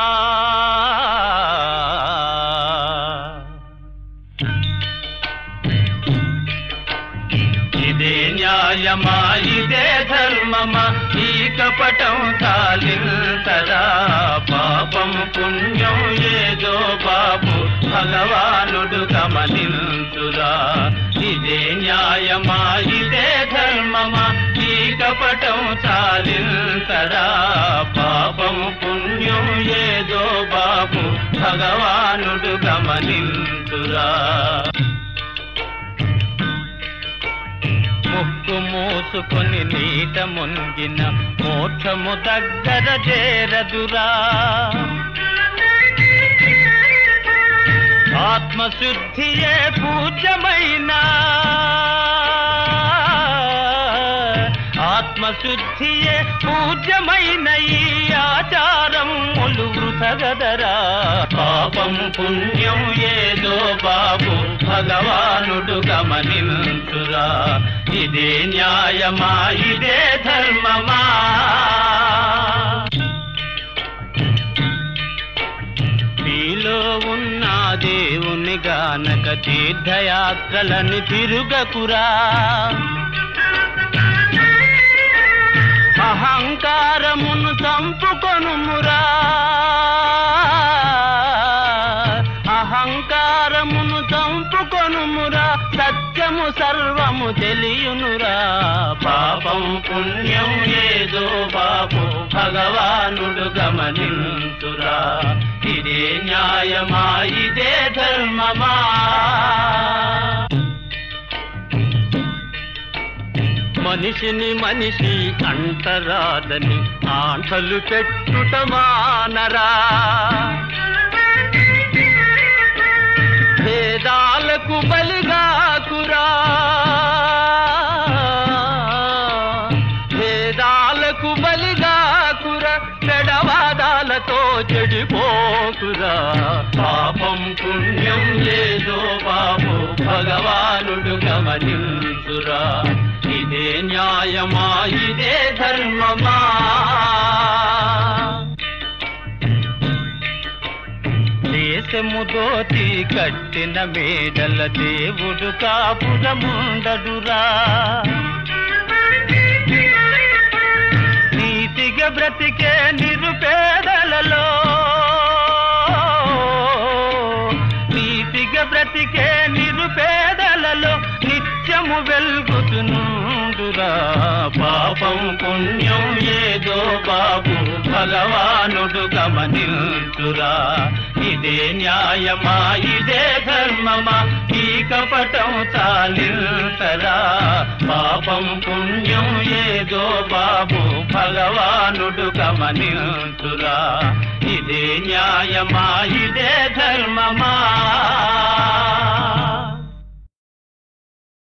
ఇదే న్యాయమా ఇదే ధర్మమా ఈ కపటం తాలింతరా పాపం పుణ్యం ఏదో బాబు భగవానుడు గమనించురా ఇదే న్యాయమా ఇదే ధర్మమా ఈ కపటం తాలింతరా పాపం పుణ్యం ఏదో బాబు భగవానుడు గమనించురా ముక్కు మూసుకొని నీట మునిగిన మోక్షము దగ్గర చేరదురా ఆత్మశుద్ధియే పూజ్యమైన ఆత్మశుద్ధియే పూజ్యమైన ఈ ఆచారం ములు వృథగదరా పాపం పుణ్యం ఏదో బాబు భగవానుడు గమనించురా ఇదే న్యాయమా ఇదే ధర్మమా నీలో ఉన్న దేవుని గానక తీర్థయాత్రలను తిరుగకురా అహంకారమును చంపుకొనుమురా అహంకారమును చంపుకొనుమురా సత్యము సర్వము తెలియునురా పాపం పుణ్యం ఏదో బాబు భగవానుడు గమనించురా ఇదే న్యాయమా ఇదే ధర్మమా మనిషిని మనిషి అంటరాదని ఆంటలు పెట్టుట మానరా భేదాలకు బలిగాకురా భేదాలకు బలిగాకురా పెడవాదాలతో చెడిపోకురా పాపం పుణ్యం ఏదో బాబు భగవానుడు గమనించురా ఇదే న్యాయమా ఇదే ధర్మమా దేశము దోతి కట్టిన మేడల దేవుడు కాపురముండడురా నీతిగా బ్రతికే నిరుపేదలలో నీతిగా బ్రతికే నిరుపేదలలో నిత్యము వెల్గుతునుండురా పాపం పుణ్యం ఏదో బాబు భగవానుడు గమనించురా ఇదే న్యాయమా ఇదే ధర్మమా ఈ కపటం చాలింతరా పాపం పుణ్యం ఏదో బాబు భగవానుడు గమనించురా ఇదే న్యాయమా ఇదే ధర్మమా